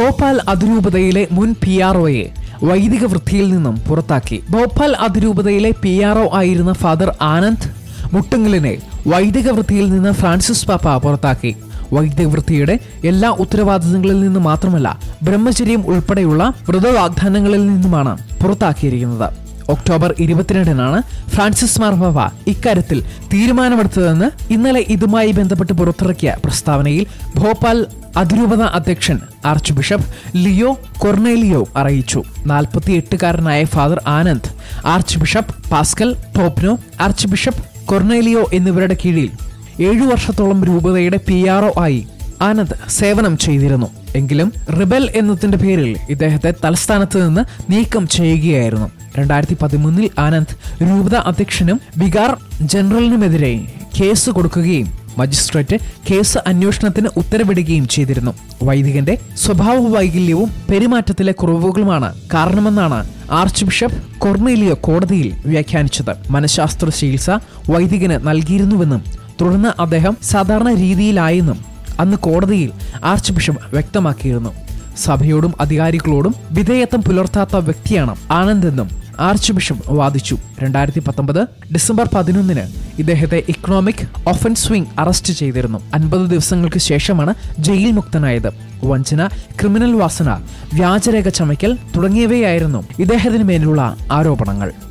ഭോപ്പാൽ അതിരൂപതയിലെ മുൻ P R ഒയെ വൈദിക വൃത്തിയിൽ നിന്നും പുറത്താക്കി ഭോപ്പാൽ അതിരൂപതയിലെ പി ആർ ഒ ആയിരുന്ന ഫാദർ ആനന്ദ് മുട്ടുങ്ങലിനെ വൈദിക വൃത്തിയിൽ നിന്ന് ഫ്രാൻസിസ് പാപ്പ പുറത്താക്കി വൈദിക വൃത്തിയുടെ എല്ലാ ഉത്തരവാദിത്തങ്ങളിൽ നിന്ന് മാത്രമല്ല ബ്രഹ്മചര്യം ഉൾപ്പെടെയുള്ള വ്രതവാഗ്ദാനങ്ങളിൽ നിന്നുമാണ് പുറത്താക്കിയിരിക്കുന്നത് ഒക്ടോബർ ഇരുപത്തിരണ്ടിനാണ് ഫ്രാൻസിസ് മാർപാപ്പ ഇക്കാര്യത്തിൽ തീരുമാനമെടുത്തതെന്ന് ഇന്നലെ ഇതുമായി ബന്ധപ്പെട്ട് പുറത്തിറക്കിയ പ്രസ്താവനയിൽ ഭോപ്പാൽ അതിരൂപത അധ്യക്ഷൻ ആർച്ച് ബിഷപ്പ് ലിയോ കൊർണേലിയോ അറിയിച്ചു നാൽപ്പത്തിയെട്ടുകാരനായ father Anand archbishop Pascal Topno archbishop Cornelio എന്നിവരുടെ കീഴിൽ ഏഴു വർഷത്തോളം രൂപതയുടെ പി ആർ ഒ ആയി ആനന്ദ് സേവനം ചെയ്തിരുന്നു എങ്കിലും റിബൽ എന്നതിന്റെ പേരിൽ ഇദ്ദേഹത്തെ തലസ്ഥാനത്ത് നിന്ന് നീക്കം ചെയ്യുകയായിരുന്നു രണ്ടായിരത്തി പതിമൂന്നിൽ ആനന്ദ് രൂപത അധ്യക്ഷനും ബിഗാർ ജനറലിനുമെതിരെ കേസ് കൊടുക്കുകയും മജിസ്ട്രേറ്റ് കേസ് അന്വേഷണത്തിന് ഉത്തരവിടുകയും ചെയ്തിരുന്നു വൈദികന്റെ സ്വഭാവ വൈകല്യവും പെരുമാറ്റത്തിലെ കുറവുകളുമാണ് കാരണമെന്നാണ് ആർച്ച് ബിഷപ്പ് കൊർണേലിയോ കോടതിയിൽ വ്യാഖ്യാനിച്ചത് മനഃശാസ്ത്ര ചികിത്സ വൈദികന് നൽകിയിരുന്നുവെന്നും തുടർന്ന് അദ്ദേഹം സാധാരണ രീതിയിലായെന്നും അന്ന് കോടതിയിൽ ആർച്ച് ബിഷപ്പ് വ്യക്തമാക്കിയിരുന്നു സഭയോടും അധികാരികളോടും വിധേയത്വം പുലർത്താത്ത വ്യക്തിയാണ് ആനന്ദെന്നും ആർച്ച് ബിഷപ്പ് വാദിച്ചു രണ്ടായിരത്തി പത്തൊമ്പത് ഡിസംബർ പതിനൊന്നിന് ഇദ്ദേഹത്തെ ഇക്കണോമിക് ഒഫൻസ് വിംഗ് അറസ്റ്റ് ചെയ്തിരുന്നു അൻപത് ദിവസങ്ങൾക്ക് ശേഷമാണ് ജയിൽ മുക്തനായത് വഞ്ചന ക്രിമിനൽ വാസന വ്യാജരേഖ ചമയ്ക്കൽ തുടങ്ങിയവയായിരുന്നു ഇദ്ദേഹത്തിന് മേലുള്ള ആരോപണങ്ങൾ